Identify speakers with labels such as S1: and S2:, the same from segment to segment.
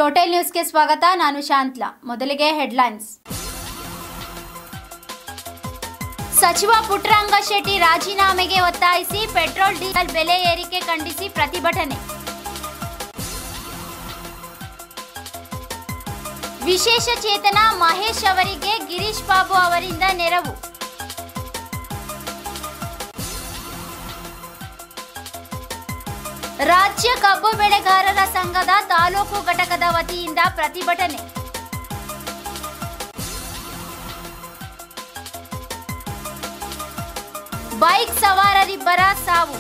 S1: hotel ನ್ಯೂಸ್ಗೆ ಸ್ವಾಗತ ನಾನು ಶಾಂತ್ಲಾ ಮೊದಲಿಗೆ ಹೆಡ್ಲೈನ್ಸ್ ಸಚಿವ ಪುಟ್ಟರಂಗ ಶೆಟ್ಟಿ ರಾಜೀನಾಮೆಗೆ ಒತ್ತಾಯಿಸಿ ಪೆಟ್ರೋಲ್ ಡೀಸೆಲ್ ಬೆಲೆ ಏರಿಕೆ ಖಂಡಿಸಿ ಪ್ರತಿಭಟನೆ ವಿಶೇಷ ಚೇತನ ಮಹೇಶ್ ಅವರಿಗೆ ಗಿರೀಶ್ ಬಾಬು ಅವರಿಂದ ನೆರವು ರಾಜ್ಯ ಕಬ್ಬು ಬೆಳೆಗಾರರ ಸಂಘದ ತಾಲೂಕು ಘಟಕದ ವತಿಯಿಂದ ಪ್ರತಿಭಟನೆ ಬೈಕ್ ಸವಾರರಿಬ್ಬರ ಸಾವು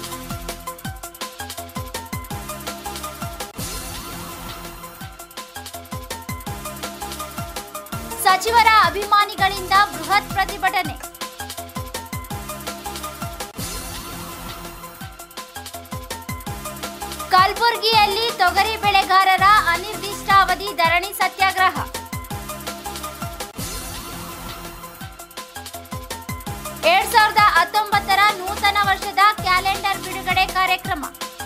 S1: ಸಚಿವರ ಅಭಿಮಾನಿಗಳಿಂದ ಬೃಹತ್ ಪ್ರತಿಭಟನೆ ಕಲಬುರಗಿಯಲ್ಲಿ ತೊಗರಿ ಬೆಳೆಗಾರರ ಅನಿರ್ದಿಷ್ಟಾವಧಿ ಧರಣಿ ಸತ್ಯಾಗ್ರಹ ಎರಡ್ ಸಾವಿರದ ಹತ್ತೊಂಬತ್ತರ ನೂತನ ವರ್ಷದ ಕ್ಯಾಲೆಂಡರ್ ಬಿಡುಗಡೆ ಕಾರ್ಯಕ್ರಮ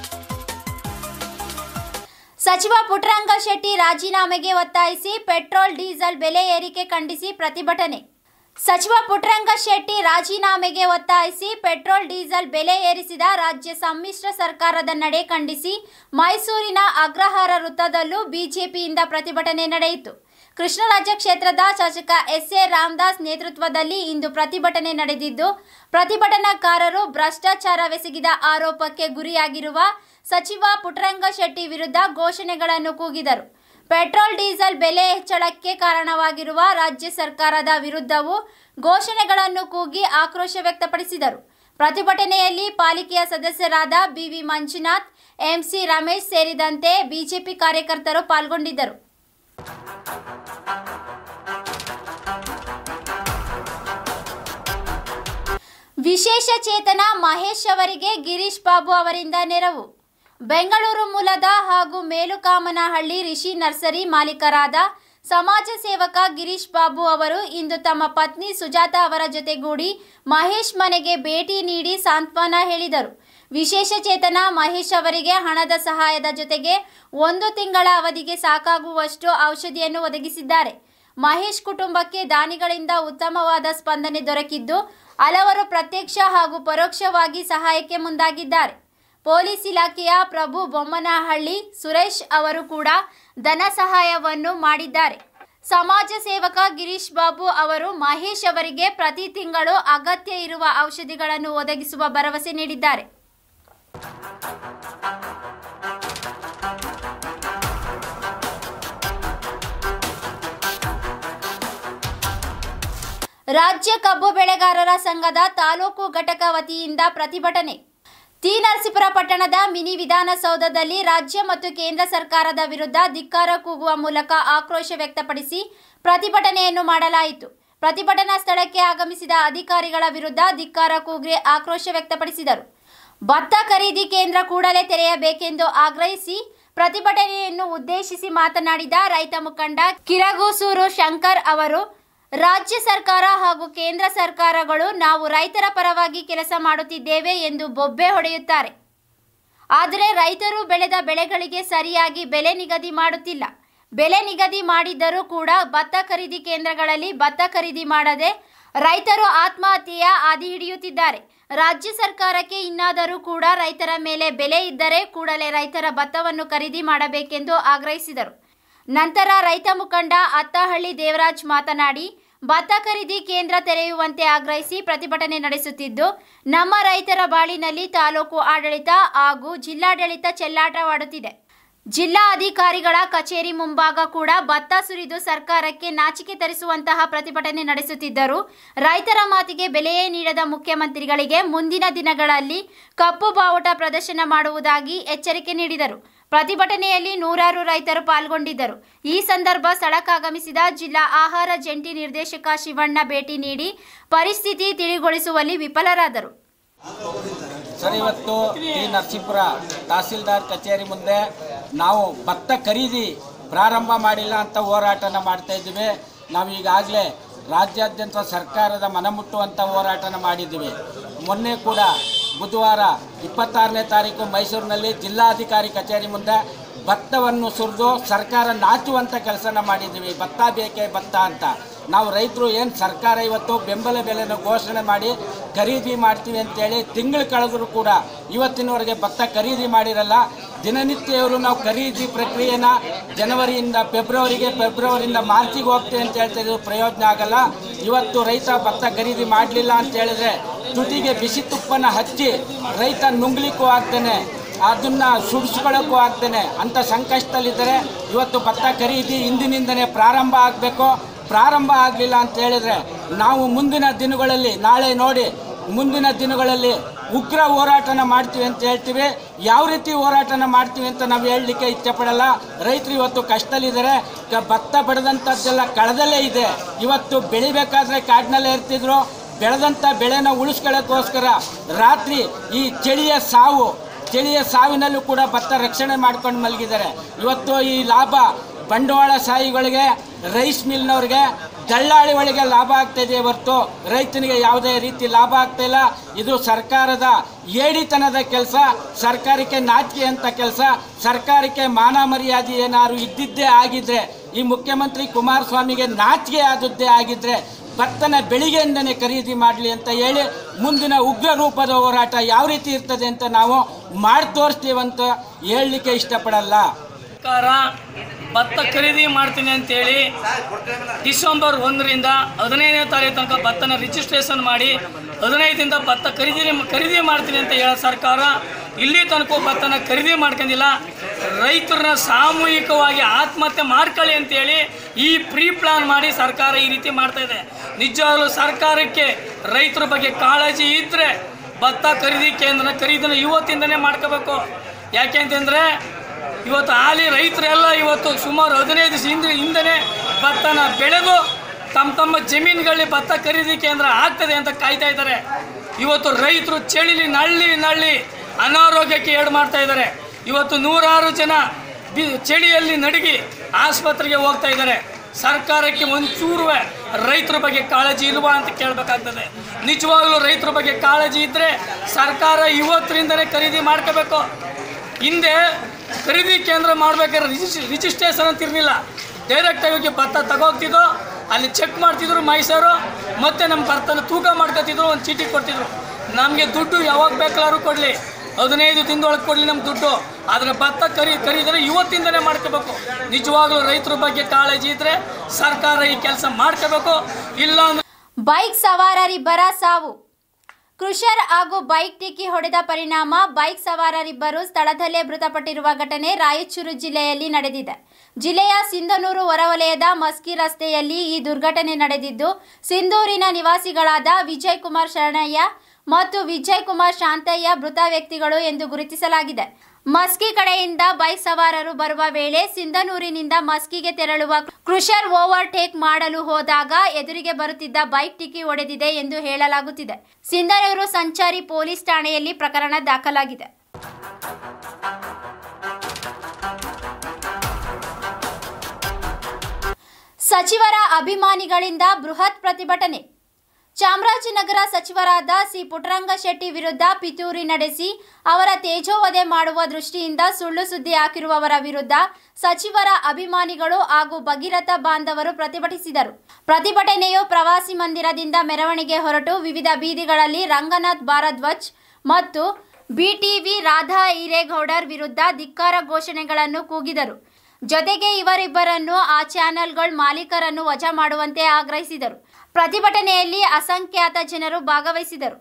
S1: ಸಚಿವ ಪುಟ್ಟರಂಗ ಶೆಟ್ಟಿ ರಾಜೀನಾಮೆಗೆ ಒತ್ತಾಯಿಸಿ ಪೆಟ್ರೋಲ್ ಡೀಸೆಲ್ ಬೆಲೆ ಏರಿಕೆ ಖಂಡಿಸಿ ಪ್ರತಿಭಟನೆ ಸಚಿವ ಪುಟ್ಟರಂಗ ಶೆಟ್ಟಿ ರಾಜೀನಾಮೆಗೆ ಒತ್ತಾಯಿಸಿ ಪೆಟ್ರೋಲ್ ಡೀಸೆಲ್ ಬೆಲೆ ಏರಿಸಿದ ರಾಜ್ಯ ಸಮ್ಮಿಶ್ರ ಸರ್ಕಾರದ ನಡೆ ಖಂಡಿಸಿ ಮೈಸೂರಿನ ಅಗ್ರಹಾರ ವೃತ್ತದಲ್ಲೂ ಬಿಜೆಪಿಯಿಂದ ಪ್ರತಿಭಟನೆ ನಡೆಯಿತು ಕೃಷ್ಣರಾಜ ಕ್ಷೇತ್ರದ ಶಾಸಕ ಎಸ್ ಎ ರಾಮದಾಸ್ ನೇತೃತ್ವದಲ್ಲಿ ಇಂದು ಪ್ರತಿಭಟನೆ ನಡೆದಿದ್ದು ಪ್ರತಿಭಟನಾಕಾರರು ಭ್ರಷ್ಟಾಚಾರವೆಸಗಿದ ಆರೋಪಕ್ಕೆ ಗುರಿಯಾಗಿರುವ ಸಚಿವ ಪುಟ್ಟರಂಗ ಶೆಟ್ಟಿ ವಿರುದ್ಧ ಘೋಷಣೆಗಳನ್ನು ಕೂಗಿದರು ಪೆಟ್ರೋಲ್ ಡೀಸೆಲ್ ಬೆಲೆ ಹೆಚ್ಚಳಕ್ಕೆ ಕಾರಣವಾಗಿರುವ ರಾಜ್ಯ ಸರ್ಕಾರದ ವಿರುದ್ಧವೂ ಘೋಷಣೆಗಳನ್ನು ಕೂಗಿ ಆಕ್ರೋಶ ವ್ಯಕ್ತಪಡಿಸಿದರು ಪ್ರತಿಭಟನೆಯಲ್ಲಿ ಪಾಲಿಕೆಯ ಸದಸ್ಯರಾದ ಬಿವಿ ಮಂಜುನಾಥ್ ಎಂಸಿ ರಮೇಶ್ ಸೇರಿದಂತೆ ಬಿಜೆಪಿ ಕಾರ್ಯಕರ್ತರು ಪಾಲ್ಗೊಂಡಿದ್ದರು ವಿಶೇಷ ಚೇತನ ಮಹೇಶ್ ಅವರಿಗೆ ಗಿರೀಶ್ ಬಾಬು ಅವರಿಂದ ನೆರವು ಬೆಂಗಳೂರು ಮೂಲದ ಹಾಗೂ ಮೇಲುಕಾಮನಹಳ್ಳಿ ರಿಷಿ ನರ್ಸರಿ ಮಾಲೀಕರಾದ ಸಮಾಜ ಸೇವಕ ಗಿರೀಶ್ ಬಾಬು ಅವರು ಇಂದು ತಮ್ಮ ಪತ್ನಿ ಸುಜಾತ ಅವರ ಜೊತೆಗೂಡಿ ಮಹೇಶ್ ಮನೆಗೆ ಭೇಟಿ ನೀಡಿ ಸಾಂತ್ವನ ಹೇಳಿದರು ವಿಶೇಷ ಚೇತನ ಮಹೇಶ್ ಅವರಿಗೆ ಹಣದ ಸಹಾಯದ ಜೊತೆಗೆ ಒಂದು ತಿಂಗಳ ಅವಧಿಗೆ ಸಾಕಾಗುವಷ್ಟು ಔಷಧಿಯನ್ನು ಒದಗಿಸಿದ್ದಾರೆ ಮಹೇಶ್ ಕುಟುಂಬಕ್ಕೆ ದಾನಿಗಳಿಂದ ಉತ್ತಮವಾದ ಸ್ಪಂದನೆ ದೊರಕಿದ್ದು ಹಲವರು ಪ್ರತ್ಯಕ್ಷ ಹಾಗೂ ಪರೋಕ್ಷವಾಗಿ ಸಹಾಯಕ್ಕೆ ಮುಂದಾಗಿದ್ದಾರೆ ಪೊಲೀಸ್ ಇಲಾಖೆಯ ಪ್ರಭು ಬೊಮ್ಮನಹಳ್ಳಿ ಸುರೇಶ್ ಅವರು ಕೂಡ ಧನ ಸಹಾಯವನ್ನು ಮಾಡಿದ್ದಾರೆ ಸಮಾಜ ಸೇವಕ ಗಿರೀಶ್ ಬಾಬು ಅವರು ಮಹೇಶ್ ಅವರಿಗೆ ಪ್ರತಿ ತಿಂಗಳು ಅಗತ್ಯ ಇರುವ ಔಷಧಿಗಳನ್ನು ಒದಗಿಸುವ ಭರವಸೆ ನೀಡಿದ್ದಾರೆ ರಾಜ್ಯ ಕಬ್ಬು ಬೆಳೆಗಾರರ ಸಂಘದ ತಾಲೂಕು ಘಟಕ ವತಿಯಿಂದ ಪ್ರತಿಭಟನೆ ಟಿ ನರಸೀಪುರ ಪಟ್ಟಣದ ಮಿನಿ ವಿಧಾನಸೌಧದಲ್ಲಿ ರಾಜ್ಯ ಮತ್ತು ಕೇಂದ್ರ ಸರ್ಕಾರದ ವಿರುದ್ಧ ಧಿಕ್ಕಾರ ಕೂಗುವ ಮೂಲಕ ಆಕ್ರೋಶ ವ್ಯಕ್ತಪಡಿಸಿ ಪ್ರತಿಭಟನೆಯನ್ನು ಮಾಡಲಾಯಿತು ಪ್ರತಿಭಟನಾ ಸ್ಥಳಕ್ಕೆ ಆಗಮಿಸಿದ ಅಧಿಕಾರಿಗಳ ವಿರುದ್ಧ ಧಿಕ್ಕಾರ ಕೂಗಿ ಆಕ್ರೋಶ ವ್ಯಕ್ತಪಡಿಸಿದರು ಭತ್ತ ಖರೀದಿ ಕೇಂದ್ರ ಕೂಡಲೇ ತೆರೆಯಬೇಕೆಂದು ಆಗ್ರಹಿಸಿ ಪ್ರತಿಭಟನೆಯನ್ನು ಉದ್ದೇಶಿಸಿ ಮಾತನಾಡಿದ ರೈತ ಮುಖಂಡ ಕಿರಗೂಸೂರು ಶಂಕರ್ ಅವರು ರಾಜ್ಯ ಸರ್ಕಾರ ಹಾಗೂ ಕೇಂದ್ರ ಸರ್ಕಾರಗಳು ನಾವು ರೈತರ ಪರವಾಗಿ ಕೆಲಸ ಮಾಡುತ್ತಿದ್ದೇವೆ ಎಂದು ಬೊಬ್ಬೆ ಹೊಡೆಯುತ್ತಾರೆ ಆದರೆ ರೈತರು ಬೆಳೆದ ಬೆಳೆಗಳಿಗೆ ಸರಿಯಾಗಿ ಬೆಲೆ ನಿಗದಿ ಮಾಡುತ್ತಿಲ್ಲ ಬೆಲೆ ನಿಗದಿ ಮಾಡಿದ್ದರೂ ಕೂಡ ಭತ್ತ ಖರೀದಿ ಕೇಂದ್ರಗಳಲ್ಲಿ ಭತ್ತ ಖರೀದಿ ಮಾಡದೆ ರೈತರು ಆತ್ಮಹತ್ಯೆಯ ಹಾದಿ ಹಿಡಿಯುತ್ತಿದ್ದಾರೆ ರಾಜ್ಯ ಸರ್ಕಾರಕ್ಕೆ ಇನ್ನಾದರೂ ಕೂಡ ರೈತರ ಮೇಲೆ ಬೆಲೆ ಇದ್ದರೆ ಕೂಡಲೇ ರೈತರ ಭತ್ತವನ್ನು ಖರೀದಿ ಮಾಡಬೇಕೆಂದು ಆಗ್ರಹಿಸಿದರು ನಂತರ ರೈತ ಮುಖಂಡ ಅತ್ತಹಳ್ಳಿ ದೇವರಾಜ್ ಮಾತನಾಡಿ ಭತ್ತ ಖರೀದಿ ಕೇಂದ್ರ ತೆರೆಯುವಂತೆ ಆಗ್ರಹಿಸಿ ಪ್ರತಿಭಟನೆ ನಡೆಸುತ್ತಿದ್ದು ನಮ್ಮ ರೈತರ ಬಾಳಿನಲ್ಲಿ ತಾಲೂಕು ಆಡಳಿತ ಹಾಗೂ ಜಿಲ್ಲಾಡಳಿತ ಚೆಲ್ಲಾಟವಾಡುತ್ತಿದೆ ಜಿಲ್ಲಾ ಅಧಿಕಾರಿಗಳ ಕಚೇರಿ ಮುಂಭಾಗ ಕೂಡ ಭತ್ತ ಸುರಿದು ಸರ್ಕಾರಕ್ಕೆ ನಾಚಿಕೆ ತರಿಸುವಂತಹ ಪ್ರತಿಭಟನೆ ನಡೆಸುತ್ತಿದ್ದರು ರೈತರ ಮಾತಿಗೆ ಬೆಲೆಯೇ ನೀಡದ ಮುಖ್ಯಮಂತ್ರಿಗಳಿಗೆ ಮುಂದಿನ ದಿನಗಳಲ್ಲಿ ಕಪ್ಪು ಬಾವುಟ ಪ್ರದರ್ಶನ ಮಾಡುವುದಾಗಿ ಎಚ್ಚರಿಕೆ ನೀಡಿದರು ಪ್ರತಿಭಟನೆಯಲ್ಲಿ ನೂರಾರು ರೈತರು ಪಾಲ್ಗೊಂಡಿದ್ದರು ಈ ಸಂದರ್ಭ ಸ್ಥಳಕ್ಕಾಗಮಿಸಿದ ಜಿಲ್ಲಾ ಆಹಾರ ಜಂಟಿ ನಿರ್ದೇಶಕ ಶಿವಣ್ಣ ಭೇಟಿ ನೀಡಿ ಪರಿಸ್ಥಿತಿ ತಿಳಿಗೊಳಿಸುವಲ್ಲಿ ವಿಫಲರಾದರು
S2: ಸರ್ ಇವತ್ತು ಟಿ ನರಸೀಪುರ ತಹಸೀಲ್ದಾರ್ ಕಚೇರಿ ಮುಂದೆ ನಾವು ಭತ್ತ ಖರೀದಿ ಪ್ರಾರಂಭ ಮಾಡಿಲ್ಲ ಅಂತ ಹೋರಾಟನ ಮಾಡ್ತಾ ಇದ್ದೀವಿ ನಾವು ಈಗಾಗಲೇ ರಾಜ್ಯಾದ್ಯಂತ ಸರ್ಕಾರದ ಮನಮುಟ್ಟುವಂಥ ಹೋರಾಟನ ಮಾಡಿದ್ದೀವಿ ಮೊನ್ನೆ ಕೂಡ ಬುಧವಾರ ಇಪ್ಪತ್ತಾರನೇ ತಾರೀಕು ಮೈಸೂರಿನಲ್ಲಿ ಜಿಲ್ಲಾಧಿಕಾರಿ ಕಚೇರಿ ಮುಂದೆ ಭತ್ತವನ್ನು ಸುರಿದು ಸರ್ಕಾರ ನಾಚುವಂಥ ಕೆಲಸನ ಮಾಡಿದ್ದೀವಿ ಭತ್ತ ಬೇಕೇ ಭತ್ತ ಅಂತ ನಾವು ರೈತರು ಏನು ಸರ್ಕಾರ ಇವತ್ತು ಬೆಂಬಲ ಬೆಲೆನ ಘೋಷಣೆ ಮಾಡಿ ಖರೀದಿ ಮಾಡ್ತೀವಿ ಅಂತೇಳಿ ತಿಂಗಳು ಕಳೆದರೂ ಕೂಡ ಇವತ್ತಿನವರೆಗೆ ಭತ್ತ ಖರೀದಿ ಮಾಡಿರಲ್ಲ ದಿನನಿತ್ಯ ಇವರು ನಾವು ಖರೀದಿ ಪ್ರಕ್ರಿಯೆನ ಜನವರಿಯಿಂದ ಫೆಬ್ರವರಿಗೆ ಫೆಬ್ರವರಿಯಿಂದ ಮಾರ್ಚಿಗೆ ಹೋಗ್ತೀವಿ ಅಂತ ಹೇಳ್ತಾ ಇದ್ರು ಪ್ರಯೋಜನ ಆಗಲ್ಲ ಇವತ್ತು ರೈತ ಭತ್ತ ಖರೀದಿ ಮಾಡಲಿಲ್ಲ ಅಂತ ಹೇಳಿದ್ರೆ ತುಟಿಗೆ ಬಿಸಿ ತುಪ್ಪನ ಹಚ್ಚಿ ರೈತ ನುಂಗ್ಲಿಕ್ಕೂ ಆಗ್ತಾನೆ ಅದನ್ನ ಸುಡಿಸ್ಕೊಳ್ಳೋಕ್ಕೂ ಆಗ್ತಾನೆ ಅಂತ ಸಂಕಷ್ಟದಲ್ಲಿದ್ದರೆ ಇವತ್ತು ಭತ್ತ ಖರೀದಿ ಇಂದಿನಿಂದನೇ ಪ್ರಾರಂಭ ಆಗಬೇಕು ಪ್ರಾರಂಭ ಆಗಲಿಲ್ಲ ಅಂತ ಹೇಳಿದ್ರೆ ನಾವು ಮುಂದಿನ ದಿನಗಳಲ್ಲಿ ನಾಳೆ ನೋಡಿ ಮುಂದಿನ ದಿನಗಳಲ್ಲಿ ಉಗ್ರ ಹೋರಾಟನ ಮಾಡ್ತೀವಿ ಅಂತ ಹೇಳ್ತೀವಿ ಯಾವ ರೀತಿ ಹೋರಾಟನ ಮಾಡ್ತೀವಿ ಅಂತ ನಾವು ಹೇಳಲಿಕ್ಕೆ ಇಷ್ಟಪಡಲ್ಲ ರೈತರು ಇವತ್ತು ಕಷ್ಟದಲ್ಲಿದ್ದಾರೆ ಕ- ಭತ್ತ ಬೆಳೆದಂಥದ್ದೆಲ್ಲ ಕಳೆದಲ್ಲೇ ಇದೆ ಇವತ್ತು ಬೆಳಿಬೇಕಾದ್ರೆ ಕಾಡಿನಲ್ಲೇ ಇರ್ತಿದ್ರು ಬೆಳೆದಂಥ ಬೆಳೆನ ಉಳಿಸ್ಕೊಳ್ಳೋಕ್ಕೋಸ್ಕರ ರಾತ್ರಿ ಈ ಚಳಿಯ ಸಾವು ಚಳಿಯ ಸಾವಿನಲ್ಲೂ ಕೂಡ ಭತ್ತ ರಕ್ಷಣೆ ಮಾಡ್ಕೊಂಡು ಮಲಗಿದ್ದಾರೆ ಇವತ್ತು ಈ ಲಾಭ ಬಂಡವಾಳ ಶಾಹಿಗಳಿಗೆ ರೈಸ್ ಮಿಲ್ನವ್ರಿಗೆ ದಳ್ಳಾಳಿ ಒಳಗೆ ಲಾಭ ಆಗ್ತಾ ಇದೆ ಹೊರತು ರೈತನಿಗೆ ಯಾವುದೇ ರೀತಿ ಲಾಭ ಆಗ್ತಾ ಇಲ್ಲ ಇದು ಸರ್ಕಾರದ ಏಡಿತನದ ಕೆಲಸ ಸರ್ಕಾರಕ್ಕೆ ನಾಚಿಕೆ ಅಂತ ಕೆಲಸ ಸರ್ಕಾರಕ್ಕೆ ಮಾನ ಮರ್ಯಾದೆ ಏನಾದ್ರು ಇದ್ದಿದ್ದೇ ಆಗಿದ್ರೆ ಈ ಮುಖ್ಯಮಂತ್ರಿ ಕುಮಾರಸ್ವಾಮಿಗೆ ನಾಚಿಕೆ ಆದದ್ದೇ ಆಗಿದ್ರೆ ಭತ್ತನ ಬೆಳಿಗ್ಗೆಯಿಂದನೇ ಖರೀದಿ ಮಾಡಲಿ ಅಂತ ಹೇಳಿ ಮುಂದಿನ ಉಗ್ರ ರೂಪದ ಹೋರಾಟ ಯಾವ ರೀತಿ ಇರ್ತದೆ ಅಂತ ನಾವು ಮಾಡಿ ತೋರಿಸ್ತೀವಂತ ಹೇಳಲಿಕ್ಕೆ ಇಷ್ಟಪಡಲ್ಲ
S3: ಸರ್ಕಾರ ಭತ್ತ ಖರೀದಿ ಮಾಡ್ತೀನಿ ಅಂತೇಳಿ ಡಿಸೆಂಬರ್ ಒಂದರಿಂದ ಹದಿನೈದನೇ ತಾರೀಕು ತನಕ ಭತ್ತನ ರಿಜಿಸ್ಟ್ರೇಷನ್ ಮಾಡಿ ಹದಿನೈದರಿಂದ ಭತ್ತ ಖರೀದಿ ಖರೀದಿ ಮಾಡ್ತೀನಿ ಅಂತ ಹೇಳೋ ಸರ್ಕಾರ ಇಲ್ಲಿ ತನಕ ಭತ್ತನ ಖರೀದಿ ಮಾಡ್ಕೊಂಡಿಲ್ಲ ರೈತರನ್ನ ಸಾಮೂಹಿಕವಾಗಿ ಆತ್ಮಹತ್ಯೆ ಮಾಡ್ಕೊಳ್ಳಿ ಅಂತೇಳಿ ಈ ಪ್ರೀ ಪ್ಲಾನ್ ಮಾಡಿ ಸರ್ಕಾರ ಈ ರೀತಿ ಮಾಡ್ತಾ ಇದೆ ನಿಜವಾಗ್ಲೂ ಸರ್ಕಾರಕ್ಕೆ ರೈತರ ಬಗ್ಗೆ ಕಾಳಜಿ ಇದ್ದರೆ ಭತ್ತ ಖರೀದಿ ಕೇಂದ್ರನ ಖರೀದಿನ ಇವತ್ತಿಂದನೇ ಮಾಡ್ಕೋಬೇಕು ಯಾಕೆ ಅಂತಂದರೆ ಇವತ್ತು ಹಾಲಿ ರೈತರೆಲ್ಲ ಇವತ್ತು ಸುಮಾರು ಹದಿನೈದು ದಿವಸ ಹಿಂದೆ ಹಿಂದೆನೇ ಭತ್ತನ ಬೆಳೆದು ತಮ್ಮ ತಮ್ಮ ಜಮೀನುಗಳಲ್ಲಿ ಭತ್ತ ಖರೀದಿ ಕೇಂದ್ರ ಆಗ್ತದೆ ಅಂತ ಕಾಯ್ತಾ ಇದ್ದಾರೆ ಇವತ್ತು ರೈತರು ಚಳಿಲಿ ನಳ್ಳಿ ನಳ್ಳಿ ಅನಾರೋಗ್ಯಕ್ಕೆ ಏಡು ಮಾಡ್ತಾ ಇದ್ದಾರೆ ಇವತ್ತು ನೂರಾರು ಜನ ಬಿ ಚಳಿಯಲ್ಲಿ ನಡುಗಿ ಆಸ್ಪತ್ರೆಗೆ ಹೋಗ್ತಾ ಇದ್ದಾರೆ ಸರ್ಕಾರಕ್ಕೆ ಒಂಚೂರು ರೈತರ ಬಗ್ಗೆ ಕಾಳಜಿ ಇಲ್ವಾ ಅಂತ ಕೇಳಬೇಕಾಗ್ತದೆ ನಿಜವಾಗ್ಲೂ ರೈತರ ಬಗ್ಗೆ ಕಾಳಜಿ ಇದ್ದರೆ ಸರ್ಕಾರ ಇವತ್ತರಿಂದನೇ ಖರೀದಿ ಮಾಡ್ಕೋಬೇಕು ಹಿಂದೆ ಖರೀದಿ ಕೇಂದ್ರ ಮಾಡ್ಬೇಕಾದ್ರೆ ರಿಜಿಸ್ ರಿಜಿಸ್ಟ್ರೇಷನ್ ಅಂತ ಇರಲಿಲ್ಲ ಡೈರೆಕ್ಟಾಗಿ ಹೋಗಿ ಭತ್ತ ತಗೋಗ್ತಿದ್ರು ಅಲ್ಲಿ ಚೆಕ್ ಮಾಡ್ತಿದ್ರು ಮೈಸೂರು ಮತ್ತೆ ನಮ್ಮ ಭತ್ತನ ತೂಕ ಮಾಡ್ಕೊತಿದ್ರು ಒಂದು ಚೀಟಿ ಕೊಡ್ತಿದ್ರು ನಮಗೆ ದುಡ್ಡು ಯಾವಾಗ ಬೇಕಾದ್ರೂ ಕೊಡಲಿ ಹದಿನೈದು ದಿನದೊಳಗೆ ಕೊಡಲಿ ನಮ್ಗೆ ದುಡ್ಡು ಆದರೆ ಭತ್ತ ಖರೀ ಖರೀದಿದ್ರೆ ಇವತ್ತಿಂದನೇ ಮಾಡ್ಕೋಬೇಕು ನಿಜವಾಗ್ಲೂ ರೈತರ ಬಗ್ಗೆ ಕಾಳಜಿ ಇದ್ದರೆ ಸರ್ಕಾರ ಈ ಕೆಲಸ ಮಾಡ್ಕೋಬೇಕು ಇಲ್ಲ ಅಂದ್ರೆ
S1: ಬೈಕ್ ಸವಾರರಿಬ್ಬರ ಸಾವು ಕ್ರುಷರ್ ಹಾಗೂ ಬೈಕ್ ಡಿಕ್ಕಿ ಹೊಡೆದ ಪರಿಣಾಮ ಬೈಕ್ ಸವಾರರಿಬ್ಬರು ಸ್ಥಳದಲ್ಲೇ ಮೃತಪಟ್ಟಿರುವ ಘಟನೆ ರಾಯಚೂರು ಜಿಲ್ಲೆಯಲ್ಲಿ ನಡೆದಿದೆ ಜಿಲ್ಲೆಯ ಸಿಂಧನೂರು ಹೊರವಲಯದ ಮಸ್ಕಿ ರಸ್ತೆಯಲ್ಲಿ ಈ ದುರ್ಘಟನೆ ನಡೆದಿದ್ದು ಸಿಂಧೂರಿನ ನಿವಾಸಿಗಳಾದ ವಿಜಯ್ ಕುಮಾರ್ ಶರಣಯ್ಯ ಮತ್ತು ವಿಜಯ್ ಕುಮಾರ್ ಶಾಂತಯ್ಯ ಮೃತ ವ್ಯಕ್ತಿಗಳು ಎಂದು ಗುರುತಿಸಲಾಗಿದೆ ಮಸ್ಕಿ ಕಡೆಯಿಂದ ಬೈಕ್ ಸವಾರರು ಬರುವ ವೇಳೆ ಸಿಂಧನೂರಿನಿಂದ ಮಸ್ಕಿಗೆ ತೆರಳುವ ಕ್ರುಷರ್ ಓವರ್ಟೇಕ್ ಮಾಡಲು ಹೋದಾಗ ಎದುರಿಗೆ ಬರುತ್ತಿದ್ದ ಬೈಕ್ ಟಿಕ್ಕಿ ಹೊಡೆದಿದೆ ಎಂದು ಹೇಳಲಾಗುತ್ತಿದೆ ಸಿಂಧನೂರು ಸಂಚಾರಿ ಪೊಲೀಸ್ ಠಾಣೆಯಲ್ಲಿ ಪ್ರಕರಣ ದಾಖಲಾಗಿದೆ ಸಚಿವರ ಅಭಿಮಾನಿಗಳಿಂದ ಬೃಹತ್ ಪ್ರತಿಭಟನೆ ಚಾಮರಾಜನಗರ ಸಚಿವರಾದ ಸಿ ಪುಟ್ಟರಂಗ ಶೆಟ್ಟಿ ವಿರುದ್ಧ ಪಿತೂರಿ ನಡೆಸಿ ಅವರ ತೇಜೋವಧೆ ಮಾಡುವ ದೃಷ್ಟಿಯಿಂದ ಸುಳ್ಳು ಸುದ್ದಿ ಹಾಕಿರುವವರ ವಿರುದ್ಧ ಸಚಿವರ ಅಭಿಮಾನಿಗಳು ಹಾಗೂ ಭಗೀರಥ ಬಾಂಧವರು ಪ್ರತಿಭಟಿಸಿದರು ಪ್ರತಿಭಟನೆಯು ಪ್ರವಾಸಿ ಮಂದಿರದಿಂದ ಮೆರವಣಿಗೆ ಹೊರಟು ವಿವಿಧ ಬೀದಿಗಳಲ್ಲಿ ರಂಗನಾಥ್ ಭಾರದ್ವಾಜ್ ಮತ್ತು ಬಿಟಿವಿ ರಾಧಾ ಹಿರೇಗೌಡರ್ ವಿರುದ್ಧ ಧಿಕ್ಕಾರ ಘೋಷಣೆಗಳನ್ನು ಕೂಗಿದರು ಜೊತೆಗೆ ಇವರಿಬ್ಬರನ್ನು ಆ ಚಾನೆಲ್ಗಳ ಮಾಲೀಕರನ್ನು ವಜಾ ಮಾಡುವಂತೆ ಆಗ್ರಹಿಸಿದರು ಪ್ರತಿಭಟನೆಯಲ್ಲಿ ಅಸಂಖ್ಯಾತ ಜನರು ಭಾಗವಹಿಸಿದರು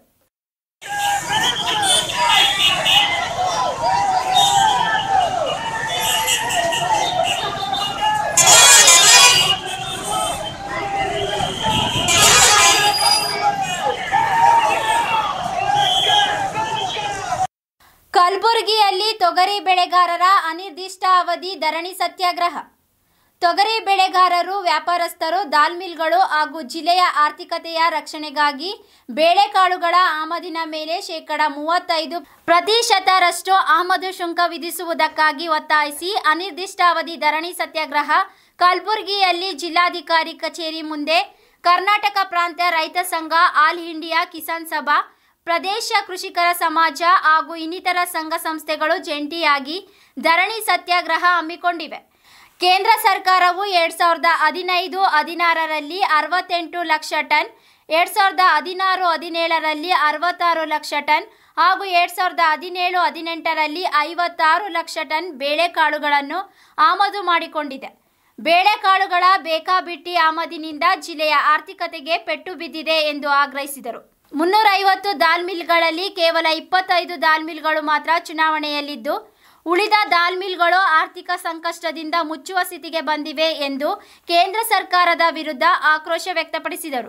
S1: ಕಲಬುರಗಿಯಲ್ಲಿ ತೊಗರಿ ಬೆಳೆಗಾರರ ಅನಿರ್ದಿಷ್ಟ ಅವಧಿ ಧರಣಿ ಸತ್ಯಾಗ್ರಹ ತೊಗರಿ ಬೆಳೆಗಾರರು ವ್ಯಾಪಾರಸ್ಥರು ದಾಲ್ ಮಿಲ್ಗಳು ಹಾಗೂ ಜಿಲ್ಲೆಯ ಆರ್ಥಿಕತೆಯ ರಕ್ಷಣೆಗಾಗಿ ಬೇಳೆಕಾಳುಗಳ ಆಮದಿನ ಮೇಲೆ ಶೇಕಡ ಮೂವತ್ತೈದು ಪ್ರತಿಶತರಷ್ಟು ಆಮದು ಶುಂಕ ವಿಧಿಸುವುದಕ್ಕಾಗಿ ಒತ್ತಾಯಿಸಿ ಅನಿರ್ದಿಷ್ಟಾವಧಿ ಧರಣಿ ಸತ್ಯಾಗ್ರಹ ಕಲಬುರಗಿಯಲ್ಲಿ ಜಿಲ್ಲಾಧಿಕಾರಿ ಕಚೇರಿ ಮುಂದೆ ಕರ್ನಾಟಕ ಪ್ರಾಂತ್ಯ ರೈತ ಸಂಘ ಆಲ್ ಇಂಡಿಯಾ ಕಿಸಾನ್ ಸಭಾ ಪ್ರದೇಶ ಕೃಷಿಕರ ಸಮಾಜ ಹಾಗೂ ಇನ್ನಿತರ ಸಂಘ ಸಂಸ್ಥೆಗಳು ಜಂಟಿಯಾಗಿ ಧರಣಿ ಸತ್ಯಾಗ್ರಹ ಹಮ್ಮಿಕೊಂಡಿವೆ ಕೇಂದ್ರ ಸರ್ಕಾರವು ಎರಡ್ ಸಾವಿರದ ಹದಿನೈದು ಹದಿನಾರರಲ್ಲಿ ಅರವತ್ತೆಂಟು ಲಕ್ಷ ಟನ್ ಎರಡ್ ಸಾವಿರದ ಹದಿನಾರು ಹದಿನೇಳರಲ್ಲಿ ಅರವತ್ತಾರು ಲಕ್ಷ ಟನ್ ಹಾಗೂ ಎರಡ್ ಸಾವಿರದ ಹದಿನೇಳು ಹದಿನೆಂಟರಲ್ಲಿ ಐವತ್ತಾರು ಲಕ್ಷ ಟನ್ ಬೇಳೆಕಾಳುಗಳನ್ನು ಆಮದು ಮಾಡಿಕೊಂಡಿದೆ ಬೇಳೆಕಾಳುಗಳ ಬೇಕಾಬಿಟ್ಟಿ ಆಮದಿನಿಂದ ಜಿಲ್ಲೆಯ ಆರ್ಥಿಕತೆಗೆ ಪೆಟ್ಟು ಬಿದ್ದಿದೆ ಎಂದು ಆಗ್ರಹಿಸಿದರು ಮುನ್ನೂರ ಐವತ್ತು ದಾಲ್ ಮಿಲ್ಗಳಲ್ಲಿ ಕೇವಲ ಇಪ್ಪತ್ತೈದು ದಾಲ್ ಮಿಲ್ಗಳು ಮಾತ್ರ ಚುನಾವಣೆಯಲ್ಲಿದ್ದು ಉಳಿದ ದಾಲ್ ಮಿಲ್ಗಳು ಆರ್ಥಿಕ ಸಂಕಷ್ಟದಿಂದ ಮುಚ್ಚುವ ಸ್ಥಿತಿಗೆ ಬಂದಿವೆ ಎಂದು ಕೇಂದ್ರ ಸರ್ಕಾರದ ವಿರುದ್ಧ ಆಕ್ರೋಶ ವ್ಯಕ್ತಪಡಿಸಿದರು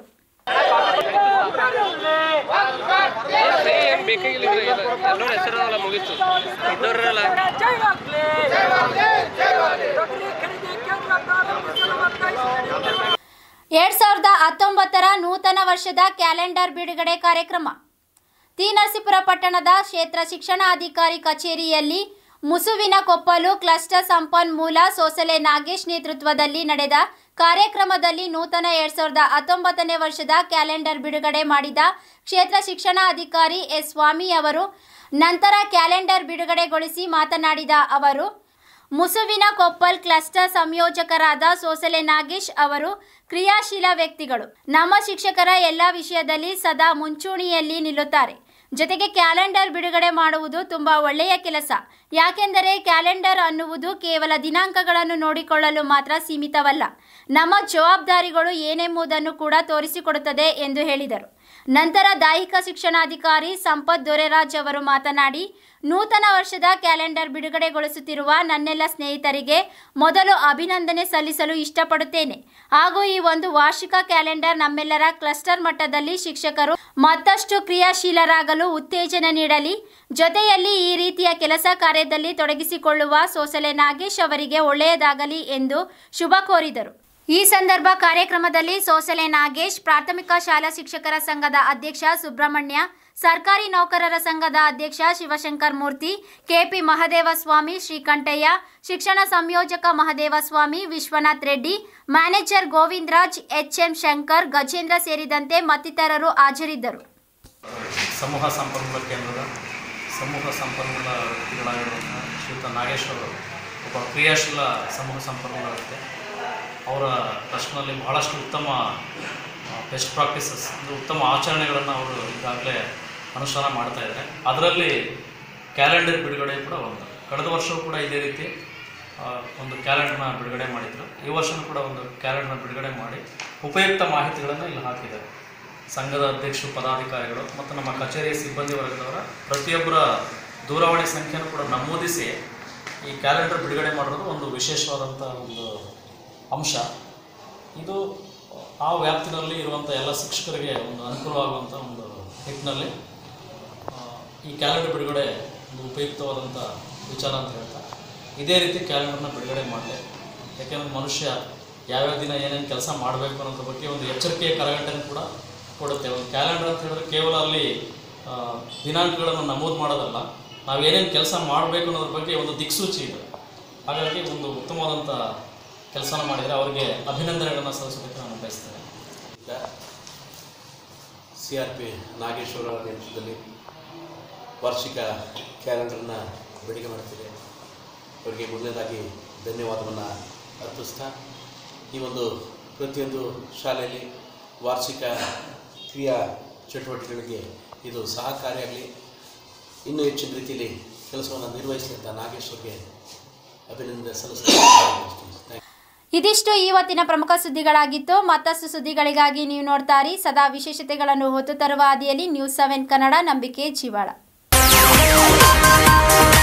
S4: ಬೇಕಾಗಿಲ್ಲ ಎಲ್ಲರ ಹೆಸರಲ್ಲ ಮುಗೀತು ಇದ್ದವ್ರಲ್ಲ
S1: ಎರಡ್ ಸಾವಿರದ ಹತ್ತೊಂಬತ್ತರ ನೂತನ ವರ್ಷದ ಕ್ಯಾಲೆಂಡರ್ ಬಿಡುಗಡೆ ಕಾರ್ಯಕ್ರಮ ತಿ ನರಸೀಪುರ ಪಟ್ಟಣದ ಕ್ಷೇತ್ರ ಶಿಕ್ಷಣಾಧಿಕಾರಿ ಕಚೇರಿಯಲ್ಲಿ ಮುಸುವಿನ ಕೊಪ್ಪಲು ಕ್ಲಸ್ಟರ್ ಸಂಪನ್ಮೂಲ ಸೋಸಲೆ ನಾಗೇಶ್ ನೇತೃತ್ವದಲ್ಲಿ ನಡೆದ ಕಾರ್ಯಕ್ರಮದಲ್ಲಿ ನೂತನ ಎರಡ್ ಸಾವಿರದ ಹತ್ತೊಂಬತ್ತನೇ ವರ್ಷದ ಕ್ಯಾಲೆಂಡರ್ ಬಿಡುಗಡೆ ಮಾಡಿದ ಕ್ಷೇತ್ರ ಶಿಕ್ಷಣಾಧಿಕಾರಿ ಎಸ್ ಸ್ವಾಮಿ ಅವರು ನಂತರ ಕ್ಯಾಲೆಂಡರ್ ಬಿಡುಗಡೆಗೊಳಿಸಿ ಮಾತನಾಡಿದ ಅವರು ಮುಸುವಿನ ಕೊಪ್ಪಲ್ ಕ್ಲಸ್ಟರ್ ಸಂಯೋಜಕರಾದ ಸೋಸಲೆ ನಾಗೇಶ್ ಅವರು ಕ್ರಿಯಾಶೀಲ ವ್ಯಕ್ತಿಗಳು ನಮ್ಮ ಶಿಕ್ಷಕರ ಎಲ್ಲ ವಿಷಯದಲ್ಲಿ ಸದಾ ಮುಂಚೂಣಿಯಲ್ಲಿ ನಿಲ್ಲುತ್ತಾರೆ ಜೊತೆಗೆ ಕ್ಯಾಲೆಂಡರ್ ಬಿಡುಗಡೆ ಮಾಡುವುದು ತುಂಬಾ ಒಳ್ಳೆಯ ಕೆಲಸ ಯಾಕೆಂದರೆ ಕ್ಯಾಲೆಂಡರ್ ಅನ್ನುವುದು ಕೇವಲ ದಿನಾಂಕಗಳನ್ನು ನೋಡಿಕೊಳ್ಳಲು ಮಾತ್ರ ಸೀಮಿತವಲ್ಲ ನಮ್ಮ ಜವಾಬ್ದಾರಿಗಳು ಏನೆಂಬುದನ್ನು ಕೂಡ ತೋರಿಸಿಕೊಡುತ್ತದೆ ಎಂದು ಹೇಳಿದರು ನಂತರ ದೈಹಿಕ ಶಿಕ್ಷಣಾಧಿಕಾರಿ ಸಂಪತ್ ದೊರೆರಾಜ್ ಅವರು ಮಾತನಾಡಿ ನೂತನ ವರ್ಷದ ಕ್ಯಾಲೆಂಡರ್ ಬಿಡುಗಡೆಗೊಳಿಸುತ್ತಿರುವ ನನ್ನೆಲ್ಲ ಸ್ನೇಹಿತರಿಗೆ ಮೊದಲು ಅಭಿನಂದನೆ ಸಲ್ಲಿಸಲು ಇಷ್ಟಪಡುತ್ತೇನೆ ಹಾಗೂ ಈ ಒಂದು ವಾರ್ಷಿಕ ಕ್ಯಾಲೆಂಡರ್ ನಮ್ಮೆಲ್ಲರ ಕ್ಲಸ್ಟರ್ ಮಟ್ಟದಲ್ಲಿ ಶಿಕ್ಷಕರು ಮತ್ತಷ್ಟು ಕ್ರಿಯಾಶೀಲರಾಗಲು ಉತ್ತೇಜನ ನೀಡಲಿ ಜೊತೆಯಲ್ಲಿ ಈ ರೀತಿಯ ಕೆಲಸ ಕಾರ್ಯದಲ್ಲಿ ತೊಡಗಿಸಿಕೊಳ್ಳುವ ಸೋಸಲೆ ನಾಗೇಶ್ ಅವರಿಗೆ ಒಳ್ಳೆಯದಾಗಲಿ ಎಂದು ಶುಭ ಕೋರಿದರು ಈ ಸಂದರ್ಭ ಕಾರ್ಯಕ್ರಮದಲ್ಲಿ ಸೋಸಲೆ ನಾಗೇಶ್ ಪ್ರಾಥಮಿಕ ಶಾಲಾ ಶಿಕ್ಷಕರ ಸಂಘದ ಅಧ್ಯಕ್ಷ ಸುಬ್ರಹ್ಮಣ್ಯ ಸರ್ಕಾರಿ ನೌಕರರ ಸಂಘದ ಅಧ್ಯಕ್ಷ ಶಿವಶಂಕರ್ ಮೂರ್ತಿ ಕೆಪಿ ಮಹದೇವಸ್ವಾಮಿ ಶ್ರೀಕಂಠಯ್ಯ ಶಿಕ್ಷಣ ಸಂಯೋಜಕ ಮಹದೇವಸ್ವಾಮಿ ವಿಶ್ವನಾಥ್ ರೆಡ್ಡಿ ಮ್ಯಾನೇಜರ್ ಗೋವಿಂದರಾಜ್ ಎಚ್ಎಂ ಶಂಕರ್ ಗಜೇಂದ್ರ ಸೇರಿದಂತೆ ಮತ್ತಿತರರು ಹಾಜರಿದ್ದರು
S5: ಸಮೂಹ ಸಂಪನ್ಮೂಲ ಕೇಂದ್ರದ ಸಮೂಹ ಸಂಪನ್ಮೂಲ ವ್ಯಕ್ತಿಗಳಾಗಿರುವಂತಹ ಶ್ರೀಯುತ ನಾಗೇಶ್ ಅವರು ಒಬ್ಬ ಕ್ರಿಯಾಶೀಲ ಸಮೂಹ ಸಂಪನ್ಮೂಲ ವ್ಯಕ್ತಿ ಅವರ ಟ್ರಸ್ಟ್ನಲ್ಲಿ ಬಹಳಷ್ಟು ಉತ್ತಮ ಬೆಸ್ಟ್ ಪ್ರಾಕ್ಟೀಸಸ್ ಅಂದರೆ ಉತ್ತಮ ಆಚರಣೆಗಳನ್ನು ಅವರು ಈಗಾಗಲೇ ಅನುಷ್ಠಾನ ಮಾಡ್ತಾ ಇದ್ದಾರೆ ಅದರಲ್ಲಿ ಕ್ಯಾಲೆಂಡರ್ ಬಿಡುಗಡೆ ಕೂಡ ಒಂದು ಕಳೆದ ವರ್ಷವೂ ಕೂಡ ಇದೇ ರೀತಿ ಆ, ಒಂದು ಕ್ಯಾಲೆಂಡರ್ನ ಬಿಡುಗಡೆ ಮಾಡಿದರು ಈ ವರ್ಷವೂ ಕೂಡ ಒಂದು ಕ್ಯಾಲೆಂಡರ್ನ ಬಿಡುಗಡೆ ಮಾಡಿ ಉಪಯುಕ್ತ ಮಾಹಿತಿಗಳನ್ನು ಇಲ್ಲಿ ಹಾಕಿದ್ದಾರೆ ಸಂಘದ ಅಧ್ಯಕ್ಷರು ಪದಾಧಿಕಾರಿಗಳು ಮತ್ತು ನಮ್ಮ ಕಚೇರಿಯ ಸಿಬ್ಬಂದಿ ವರ್ಗದವರ ಪ್ರತಿಯೊಬ್ಬರ ದೂರವಾಣಿ ಸಂಖ್ಯೆಯನ್ನು ಕೂಡ ನಮೂದಿಸಿ ಈ ಕ್ಯಾಲೆಂಡರ್ ಬಿಡುಗಡೆ ಮಾಡಿರೋದು ಒಂದು ವಿಶೇಷವಾದಂಥ ಒಂದು ಅಂಶ ಇದು ಆ ವ್ಯಾಪ್ತಿನಲ್ಲಿ ಇರುವಂಥ ಎಲ್ಲ ಶಿಕ್ಷಕರಿಗೆ ಒಂದು ಅನುಕೂಲವಾಗುವಂಥ ಒಂದು ನಿಟ್ಟಿನಲ್ಲಿ ಆ, ಈ ಕ್ಯಾಲೆಂಡರ್ ಬಿಡುಗಡೆ ಒಂದು ಉಪಯುಕ್ತವಾದಂಥ ವಿಚಾರ ಅಂತ ಹೇಳ್ತಾ ಇದೇ ರೀತಿ ಕ್ಯಾಲೆಂಡರ್ನ ಬಿಡುಗಡೆ ಮಾಡಲಿ ಯಾಕೆಂದರೆ ಮನುಷ್ಯ ಯಾವ್ಯಾವ ದಿನ ಏನೇನು ಕೆಲಸ ಮಾಡಬೇಕು ಅನ್ನೋದ್ರ ಬಗ್ಗೆ ಒಂದು ಎಚ್ಚರಿಕೆಯ ಕರಗಂಟೆನೂ ಕೂಡ ಕೊಡುತ್ತೆ ಒಂದು ಕ್ಯಾಲೆಂಡರ್ ಅಂತ ಹೇಳಿದ್ರೆ ಕೇವಲ ಅಲ್ಲಿ ಆ, ದಿನಾಂಕಗಳನ್ನು ನಮೂದು ಮಾಡೋದಲ್ಲ ನಾವು ಏನೇನು ಕೆಲಸ ಮಾಡಬೇಕು ಅನ್ನೋದ್ರ ಬಗ್ಗೆ ಒಂದು ದಿಕ್ಸೂಚಿ ಇದೆ ಹಾಗಾಗಿ ಒಂದು ಉತ್ತಮವಾದಂಥ ಕೆಲಸನ ಮಾಡಿದರೆ ಅವರಿಗೆ ಅಭಿನಂದನೆಗಳನ್ನು ಸಲ್ಲಿಸೋದಕ್ಕೆ ನಾನು ಬಯಸ್ತೇನೆ
S6: ಸಿ ಆರ್ ಪಿ ನಾಗೇಶ್ವರ ಅವರ ನೇತೃತ್ವದಲ್ಲಿ ವಾರ್ಷಿಕ ಕ್ಯಾಲೆಂಡರ್ನ ಬಿಡುಗಡೆ ಮಾಡ್ತಿದೆ ಅವರಿಗೆ ಮೊದಲನೇದಾಗಿ ಧನ್ಯವಾದವನ್ನು ಅರ್ಪಿಸ್ತಾ ಈ ಒಂದು ಪ್ರತಿಯೊಂದು ಶಾಲೆಯಲ್ಲಿ ವಾರ್ಷಿಕ ಕ್ರಿಯಾ ಚಟುವಟಿಕೆಗಳಿಗೆ ಇದು ಸಹಕಾರಿಯಾಗಲಿ ಇನ್ನೂ ಹೆಚ್ಚಿನ ರೀತಿಯಲ್ಲಿ ಕೆಲಸವನ್ನು ನಿರ್ವಹಿಸಲಿ ಅಂತ ನಾಗೇಶ್ವರ್ಗೆ ಅಭಿನಂದನೆ ಸಲ್ಲಿಸ್ತೀನಿ
S1: ಇದಿಷ್ಟು ಇವತ್ತಿನ ಪ್ರಮುಖ ಸುದ್ದಿಗಳಾಗಿತ್ತು ಮತ್ತಷ್ಟು ಸುದ್ದಿಗಳಿಗಾಗಿ ನೀವು ನೋಡ್ತಾರಿ ಸದಾ ವಿಶೇಷತೆಗಳನ್ನು ಹೊತ್ತು ತರುವ ಹಾದಿಯಲ್ಲಿ ನ್ಯೂಸ್ ಸೆವೆನ್ ಕನ್ನಡ ನಂಬಿಕೆ ಜೀವಾಳ